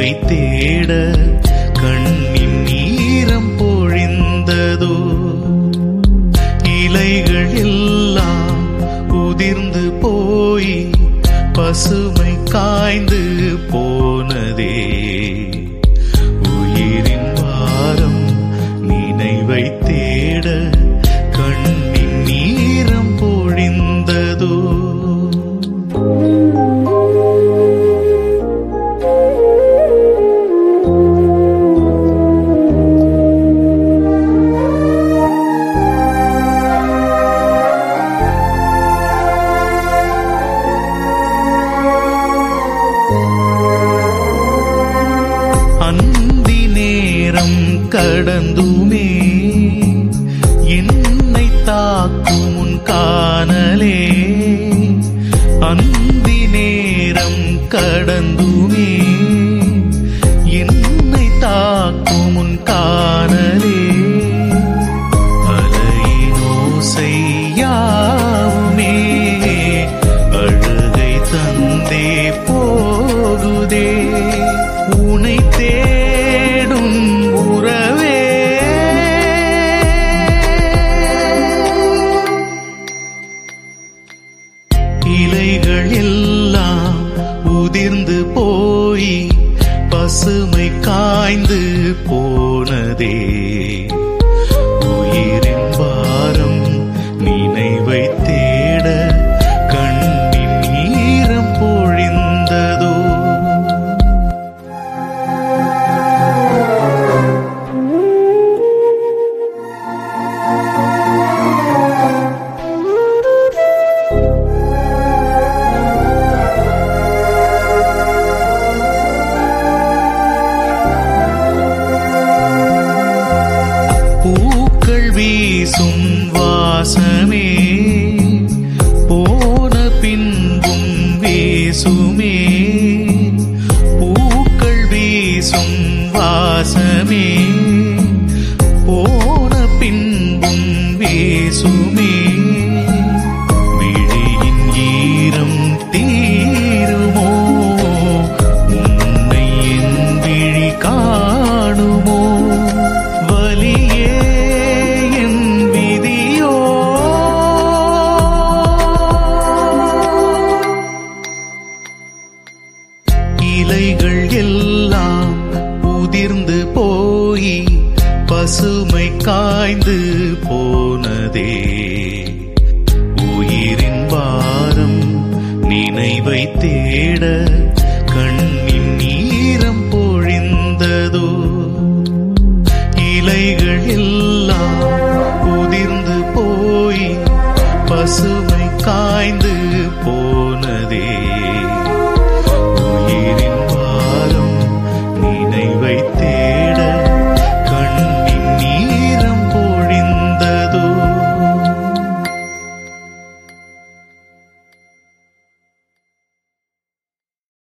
தேட கண்ணின் நீரம் பொழிந்ததோ இலைகள் எல்லாம் உதிர்ந்து போய் பசுமை காய்ந்து போனதே உயிரின் வாரம் நினைவை தேட கண்ணின் நீரம் பொழிந்ததோ அந்தி நேரம் கடந்துமே என்னை தாக்கும் உன் காணலே அந்தி நேரம் கடந்துமே என்னை தாக்கும் உன் காணலே அலையினோசையாவுமே அழுகை தந்தே போகுதே உனை தேடும் உறவே இலைகள் எல்லாம் உதிர்ந்து போய் பசுமை காய்ந்து போனதே உயிரின் வாரம் நினைவை தேட கண்ணின் ஈரம் பொழிந்ததோ பூக்கள் வீசும் வாசமே போன பின்பும் வீசுமே பூக்கள் வீசும் வாசமே போன பின்பும் வீசுமே விழியின் ஈரம் தீருமோ உன்னை என் விழி காணுமோ வலியே என் விதியோ இலைகள் எல்லாம் உதிர்ந்து போய் பசுமை காய்ந்து போனதே உயிரின் வாரம் நினைவை தேட கண்ணின் நீரம் பொழிந்ததோ இலைகள் எல்லாம் உதிர்ந்து போய் பசுமை